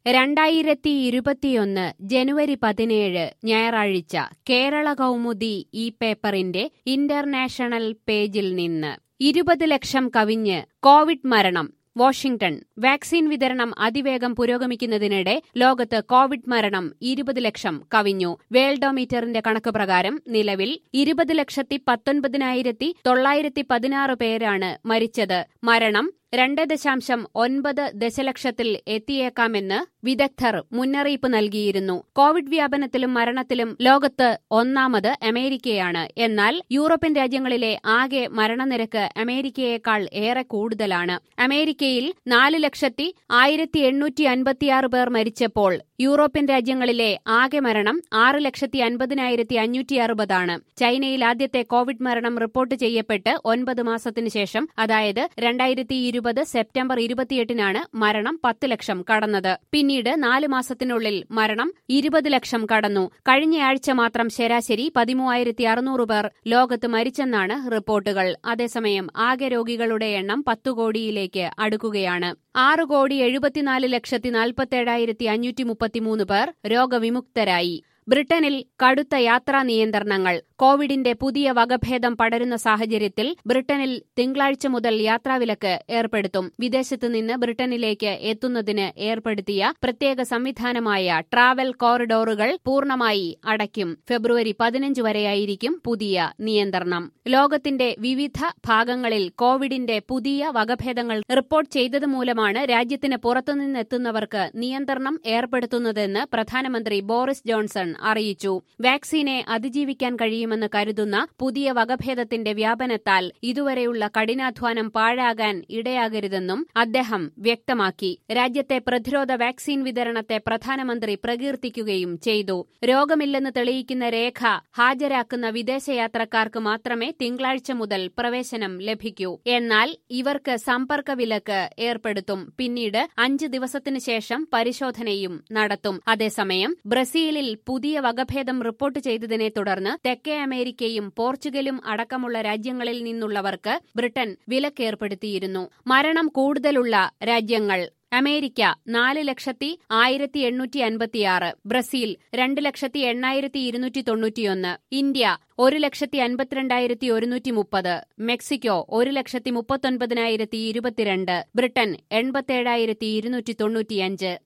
രണ്ടായിരത്തി ഇരുപത്തിയൊന്ന് ജനുവരി പതിനേഴ് ഞായറാഴ്ച കേരള കൗമുദി ഈ പേപ്പറിന്റെ ഇന്റർനാഷണൽ പേജിൽ നിന്ന് ഇരുപത് ലക്ഷം കവിഞ്ഞ് കോവിഡ് മരണം വാഷിംഗ്ടൺ വാക്സിൻ വിതരണം അതിവേഗം പുരോഗമിക്കുന്നതിനിടെ ലോകത്ത് കോവിഡ് മരണം ഇരുപത് ലക്ഷം കവിഞ്ഞു വേൾഡോമീറ്ററിന്റെ കണക്ക് പ്രകാരം നിലവിൽ ഇരുപത് ലക്ഷത്തി പത്തൊൻപതിനായിരത്തി തൊള്ളായിരത്തി പതിനാറ് പേരാണ് മരിച്ചത് മരണം രണ്ട് ദശാംശം ഒൻപത് ദശലക്ഷത്തിൽ എത്തിയേക്കാമെന്ന് വിദഗ്ധർ മുന്നറിയിപ്പ് നൽകിയിരുന്നു കോവിഡ് വ്യാപനത്തിലും മരണത്തിലും ലോകത്ത് ഒന്നാമത് അമേരിക്കയാണ് എന്നാൽ യൂറോപ്യൻ രാജ്യങ്ങളിലെ ആകെ മരണനിരക്ക് അമേരിക്കയേക്കാൾ ഏറെ കൂടുതലാണ് അമേരിക്കയിൽ നാല് ലക്ഷത്തി ആയിരത്തി എണ്ണൂറ്റി അൻപത്തിയാറ് പേർ മരിച്ചപ്പോൾ യൂറോപ്യൻ രാജ്യങ്ങളിലെ ആകെ മരണം ആറ് ലക്ഷത്തി അൻപതിനായിരത്തി അഞ്ഞൂറ്റി അറുപതാണ് ചൈനയിൽ ആദ്യത്തെ കോവിഡ് മരണം റിപ്പോർട്ട് ചെയ്യപ്പെട്ട് ഒൻപത് മാസത്തിനു ശേഷം അതായത് രണ്ടായിരത്തി ഇരുപത് സെപ്റ്റംബർ ഇരുപത്തിയെട്ടിനാണ് മരണം പത്ത് ലക്ഷം കടന്നത് പിന്നീട് നാല് മാസത്തിനുള്ളിൽ മരണം ഇരുപത് ലക്ഷം കടന്നു കഴിഞ്ഞയാഴ്ച മാത്രം ശരാശരി പതിമൂവായിരത്തി അറുന്നൂറ് പേർ ലോകത്ത് മരിച്ചെന്നാണ് റിപ്പോർട്ടുകൾ അതേസമയം ആകെ രോഗികളുടെ എണ്ണം പത്തു കോടിയിലേക്ക് അടുക്കുകയാണ് ആറ് കോടി എഴുപത്തിനാല് ലക്ഷത്തി നാൽപ്പത്തേഴായിരത്തി അഞ്ഞൂറ്റി മുപ്പത്തിമൂന്ന് പേർ രോഗവിമുക്തരായി ബ്രിട്ടനിൽ കടുത്ത യാത്രാ നിയന്ത്രണങ്ങൾ കോവിഡിന്റെ പുതിയ വകഭേദം പടരുന്ന സാഹചര്യത്തിൽ ബ്രിട്ടനിൽ തിങ്കളാഴ്ച മുതൽ യാത്രാവിലക്ക് ഏർപ്പെടുത്തും വിദേശത്ത് നിന്ന് ബ്രിട്ടനിലേക്ക് എത്തുന്നതിന് ഏർപ്പെടുത്തിയ പ്രത്യേക സംവിധാനമായ ട്രാവൽ കോറിഡോറുകൾ പൂർണ്ണമായി അടയ്ക്കും ഫെബ്രുവരി പതിനഞ്ച് വരെയായിരിക്കും പുതിയ നിയന്ത്രണം ലോകത്തിന്റെ വിവിധ ഭാഗങ്ങളിൽ കോവിഡിന്റെ പുതിയ വകഭേദങ്ങൾ റിപ്പോർട്ട് ചെയ്തത് മൂലമാണ് രാജ്യത്തിന് പുറത്തുനിന്നെത്തുന്നവർക്ക് നിയന്ത്രണം ഏർപ്പെടുത്തുന്നതെന്ന് പ്രധാനമന്ത്രി ബോറിസ് ജോൺസൺ അറിയിച്ചു വാക്സിനെ അതിജീവിക്കാൻ കഴിയുമെന്ന് കരുതുന്ന പുതിയ വകഭേദത്തിന്റെ വ്യാപനത്താൽ ഇതുവരെയുള്ള കഠിനാധ്വാനം പാഴാകാൻ ഇടയാകരുതെന്നും അദ്ദേഹം വ്യക്തമാക്കി രാജ്യത്തെ പ്രതിരോധ വാക്സിൻ വിതരണത്തെ പ്രധാനമന്ത്രി പ്രകീർത്തിക്കുകയും ചെയ്തു രോഗമില്ലെന്ന് തെളിയിക്കുന്ന രേഖ ഹാജരാക്കുന്ന വിദേശയാത്രക്കാർക്ക് മാത്രമേ തിങ്കളാഴ്ച മുതൽ പ്രവേശനം ലഭിക്കൂ എന്നാൽ ഇവർക്ക് സമ്പർക്ക വിലക്ക് ഏർപ്പെടുത്തും പിന്നീട് അഞ്ച് ദിവസത്തിനു ശേഷം പരിശോധനയും നടത്തും അതേസമയം ബ്രസീലിൽ പുതിയ വകഭേദം റിപ്പോർട്ട് ചെയ്തതിനെ തുടർന്ന് തെക്കേ അമേരിക്കയും പോർച്ചുഗലും അടക്കമുള്ള രാജ്യങ്ങളിൽ നിന്നുള്ളവർക്ക് ബ്രിട്ടൻ വിലക്കേർപ്പെടുത്തിയിരുന്നു മരണം കൂടുതലുള്ള രാജ്യങ്ങൾ അമേരിക്ക നാല് ലക്ഷത്തി ആയിരത്തി എണ്ണൂറ്റി അൻപത്തിയാറ് ബ്രസീൽ രണ്ട് ലക്ഷത്തി എണ്ണായിരത്തി ഇരുന്നൂറ്റി തൊണ്ണൂറ്റിയൊന്ന് ഇന്ത്യ ഒരു ലക്ഷത്തി അൻപത്തിരണ്ടായിരത്തി ഒരുന്നൂറ്റി മുപ്പത് മെക്സിക്കോ ഒരു ലക്ഷത്തി മുപ്പത്തൊൻപതിനായിരത്തി ഇരുപത്തിരണ്ട് ബ്രിട്ടൻ എൺപത്തേഴായിരത്തി ഇരുന്നൂറ്റി തൊണ്ണൂറ്റിയഞ്ച്